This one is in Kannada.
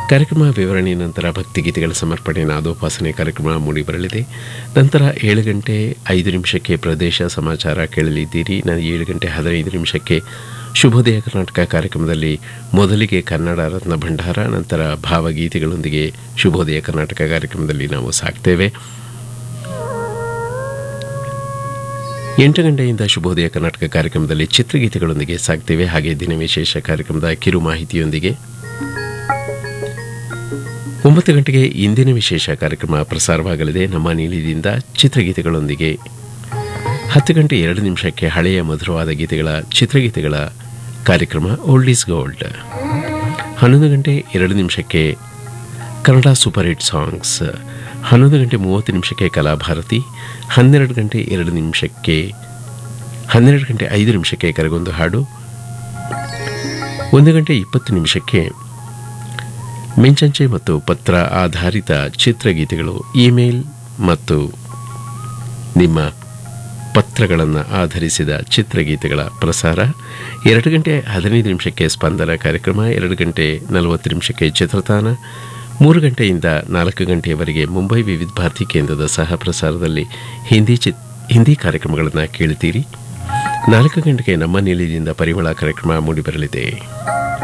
ಕಾರ್ಯಕ್ರಮ ವಿವರಣೆ ನಂತರ ಭಕ್ತಿಗೀತೆಗಳ ಸಮರ್ಪಣೆ ನಾದೋಪಾಸನೆ ಕಾರ್ಯಕ್ರಮ ಮೂಡಿಬರಲಿದೆ ನಂತರ ಏಳು ಗಂಟೆ ಐದು ನಿಮಿಷಕ್ಕೆ ಪ್ರದೇಶ ಸಮಾಚಾರ ಕೇಳಲಿದ್ದೀರಿ ನಾನು ಏಳು ಗಂಟೆ ಹದಿನೈದು ನಿಮಿಷಕ್ಕೆ ಶುಭೋದಯ ಕರ್ನಾಟಕ ಕಾರ್ಯಕ್ರಮದಲ್ಲಿ ಮೊದಲಿಗೆ ಕನ್ನಡ ರತ್ನ ಭಂಡಾರ ನಂತರ ಭಾವಗೀತೆಗಳೊಂದಿಗೆ ಶುಭೋದಯ ಕರ್ನಾಟಕ ಕಾರ್ಯಕ್ರಮದಲ್ಲಿ ನಾವು ಸಾಕ್ತೇವೆ ಎಂಟು ಗಂಟೆಯಿಂದ ಶುಭೋದಯ ಕರ್ನಾಟಕ ಕಾರ್ಯಕ್ರಮದಲ್ಲಿ ಚಿತ್ರಗೀತೆಗಳೊಂದಿಗೆ ಸಾಕ್ತೇವೆ ಹಾಗೆ ದಿನ ವಿಶೇಷ ಕಾರ್ಯಕ್ರಮದ ಕಿರು ಮಾಹಿತಿಯೊಂದಿಗೆ ಒಂಬತ್ತು ಗಂಟೆಗೆ ಇಂದಿನ ವಿಶೇಷ ಕಾರ್ಯಕ್ರಮ ಪ್ರಸಾರವಾಗಲಿದೆ ನಮ್ಮ ನೀಲಿದಿಂದ ಚಿತ್ರಗೀತೆಗಳೊಂದಿಗೆ ಹತ್ತು ಗಂಟೆ ಎರಡು ನಿಮಿಷಕ್ಕೆ ಹಳೆಯ ಮಧುರವಾದ ಗೀತೆಗಳ ಚಿತ್ರಗೀತೆಗಳ ಕಾರ್ಯಕ್ರಮ ಓಲ್ಡ್ ಈಸ್ ಗೋಲ್ಡ್ ಹನ್ನೊಂದು ಗಂಟೆ ಎರಡು ನಿಮಿಷಕ್ಕೆ ಕನ್ನಡ ಸೂಪರ್ ಹಿಟ್ ಸಾಂಗ್ಸ್ ಹನ್ನೊಂದು ಗಂಟೆ ಮೂವತ್ತು ನಿಮಿಷಕ್ಕೆ ಕಲಾಭಾರತಿ ಹನ್ನೆರಡು ಗಂಟೆ ಎರಡು ನಿಮಿಷಕ್ಕೆ ಹನ್ನೆರಡು ಗಂಟೆ ಐದು ನಿಮಿಷಕ್ಕೆ ಕರಗೊಂದು ಹಾಡು ಒಂದು ಗಂಟೆ ಇಪ್ಪತ್ತು ನಿಮಿಷಕ್ಕೆ ಮಿಂಚಂಚೆ ಮತ್ತು ಪತ್ರ ಆಧಾರಿತ ಚಿತ್ರಗೀತೆಗಳು ಇಮೇಲ್ ಮತ್ತು ನಿಮ್ಮ ಪತ್ರಗಳನ್ನು ಆಧರಿಸಿದ ಚಿತ್ರಗೀತೆಗಳ ಪ್ರಸಾರ ಎರಡು ಗಂಟೆ ಹದಿನೈದು ನಿಮಿಷಕ್ಕೆ ಸ್ಪಂದನ ಕಾರ್ಯಕ್ರಮ ಎರಡು ಗಂಟೆ ನಲವತ್ತು ನಿಮಿಷಕ್ಕೆ ಚಿತ್ರತಾನ ಮೂರು ಗಂಟೆಯಿಂದ ನಾಲ್ಕು ಗಂಟೆಯವರೆಗೆ ಮುಂಬೈ ವಿವಿಧ ಭಾರತಿ ಕೇಂದ್ರದ ಸಹ ಪ್ರಸಾರದಲ್ಲಿ ಹಿಂದಿ ಚಿತ್ ಹಿಂದಿ ಕಾರ್ಯಕ್ರಮಗಳನ್ನು ಕೇಳುತ್ತೀರಿ ನಾಲ್ಕು ಗಂಟೆಗೆ ನಮ್ಮ ನಿಲಯದಿಂದ ಪರಿಮಳ ಕಾರ್ಯಕ್ರಮ ಮೂಡಿಬರಲಿದೆ